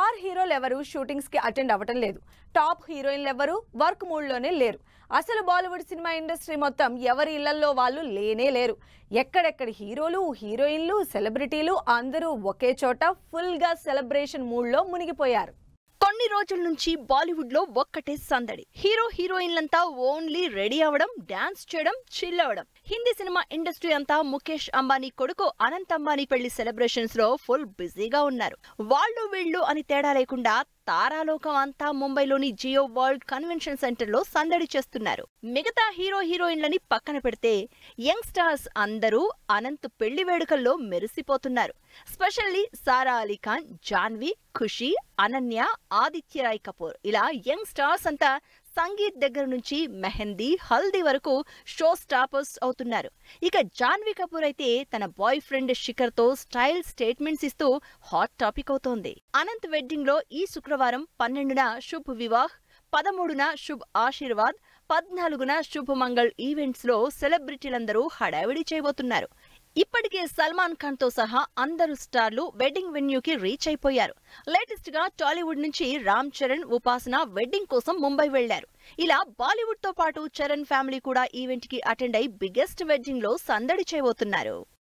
star హీరోలు ఎవరు shootings కి అటెండ్ అవ్వటం లేదు టాప్ హీరోయిన్లు ఎవరు వర్క్ మూడ్ లోనే లేరు అసలు బాలీవుడ్ సినిమా ఇండస్ట్రీ మొత్తం ఎవరి ఇళ్లలో వాళ్ళు లేనే లేరు ఎక్కడెక్కడ హీరోలు హీరోయిన్లు సెలబ్రిటీలు అందరూ ఒకే చోట ఫుల్ గా సెలబ్రేషన్ మూడ్ లో మునిగిపోయారు కొన్ని రోజుల నుంచి బాలీవుడ్ లో ఒక్కటే సందడి హీరో హీరోయిన్లంతా ఓన్లీ రెడీ అవ్వడం డాన్స్ చేయడం చిల్ అవ్వడం హిందీ సినిమా ఇండస్ట్రీ అంతా ముఖేష్ అంబానీ కొడుకు అనంత్ అంబానీ పెళ్లి సెలబ్రేషన్స్ లో ఫుల్ బిజీగా ఉన్నారు వాళ్ళు వీళ్ళు అని తేడా లేకుండా తారాలోకం అంతా ముంబైలోని జియో వరల్డ్ కన్వెన్షన్ సెంటర్ లో సందడి చేస్తున్నారు మిగతా హీరో హీరోయిన్లని పక్కన పెడితే యంగ్ స్టార్స్ అందరూ అనంత్ పెళ్లి వేడుకల్లో మెరిసిపోతున్నారు స్పెషల్లీ సారా అలీ ఖాన్ జాన్వి ఖుషి అనన్య ఆదిత్య రాయ్ కపూర్ ఇలా యంగ్ స్టార్స్ అంతా సంగీత్ దగ్గర నుంచి మెహందీ హల్దీ వరకు షో స్టాపర్స్ అవుతున్నారు ఇక జాన్వీ కపూర్ అయితే తన బాయ్ ఫ్రెండ్ శిఖర్ తో స్టైల్ స్టేట్మెంట్స్ ఇస్తూ హాట్ టాపిక్ అవుతోంది అనంత్ వెడ్డింగ్ లో ఈ శుక్రవారం పన్నెండున శుభ్ వివాహ్ పదమూడున శుభ్ ఆశీర్వాద్ పద్నాలుగున శుభ్ మంగళ్ ఈవెంట్స్ లో సెలబ్రిటీలందరూ హడావిడి చేయబోతున్నారు ఇప్పటికే సల్మాన్ ఖాన్ తో సహా అందరు స్టార్లు వెడ్డింగ్ వెన్యూకి రీచ్ అయిపోయారు లేటెస్ట్ గా టాలీవుడ్ నుంచి రామ్ చరణ్ ఉపాసన వెడ్డింగ్ కోసం ముంబై వెళ్లారు ఇలా బాలీవుడ్ తో పాటు చరణ్ ఫ్యామిలీ కూడా ఈవెంట్ కి అటెండ్ అయి బిగ్గెస్ట్ వెడ్డింగ్ లో సందడి చేయబోతున్నారు